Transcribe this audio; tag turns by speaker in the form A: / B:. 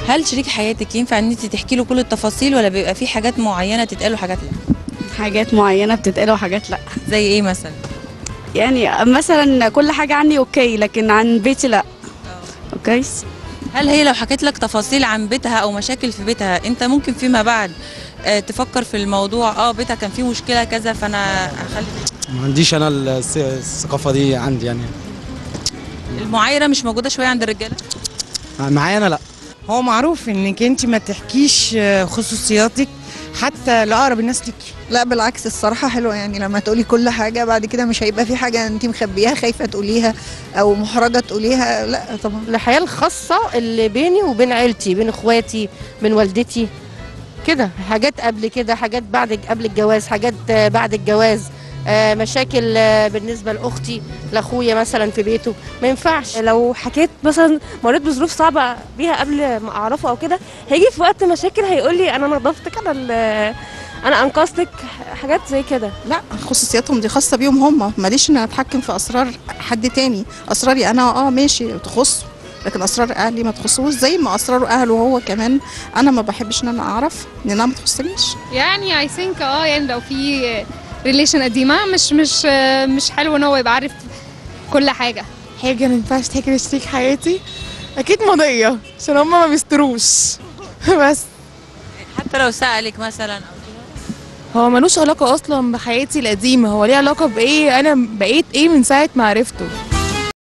A: هل شريك حياتك ينفع ان انت تحكي له كل التفاصيل ولا بيبقى في حاجات معينه تتقال وحاجات لا
B: حاجات معينة بتتقال وحاجات لا
A: زي ايه مثلا
B: يعني مثلا كل حاجة عني اوكي لكن عن بيتي لا اوكي
A: هل هي لو حكيت لك تفاصيل عن بيتها او مشاكل في بيتها انت ممكن فيما بعد آه، تفكر في الموضوع اه بيتها كان فيه مشكله كذا فانا هخلي
C: ما عنديش انا الس- الثقافه دي عندي يعني
A: المعايره مش موجوده شويه عند الرجاله
C: معايا انا لا
D: هو معروف انك انت ما تحكيش آه، خصوصياتك حتى لاقرب الناس ليكي
E: لا بالعكس الصراحة حلوة يعني لما تقولي كل حاجة بعد كده مش هيبقى في حاجة انت مخبياها خايفة تقوليها او محرجة تقوليها لا طبعا
F: الحياة الخاصة اللي بيني وبين عيلتي بين اخواتي بين والدتي كده حاجات قبل كده حاجات بعد قبل الجواز حاجات آه، بعد الجواز آه، مشاكل آه، بالنسبة لأختي لأخويا مثلا في بيته ما ينفعش
G: لو حكيت مثلا مريت بظروف صعبه بيها قبل ما اعرفه او كده هيجي في وقت مشاكل هيقول لي انا نظفتك انا ال- انا انقذتك حاجات زي كده
E: لا خصوصياتهم دي خاصة بيهم هم ماليش ان اتحكم في اسرار حد تاني اسراري انا اه ماشي تخص لكن اسرار اهلي ما تخصوش زي ما اسرار اهله هو كمان انا ما بحبش ان انا اعرف لانها ما تخصنيش
H: يعني اي ثينك اه يعني لو في ريليشن قديمه مش مش مش حلو ان هو يبقى عارف كل حاجه
I: حاجة ما ينفعش تحكي لشريك حياتي أكيد ماضية عشان هما ما بيستروش بس
A: حتى لو سالك مثلا أو
I: هو ملوش علاقة أصلا بحياتي القديمة هو ليه علاقة بإيه أنا بقيت إيه من ساعة ما عرفته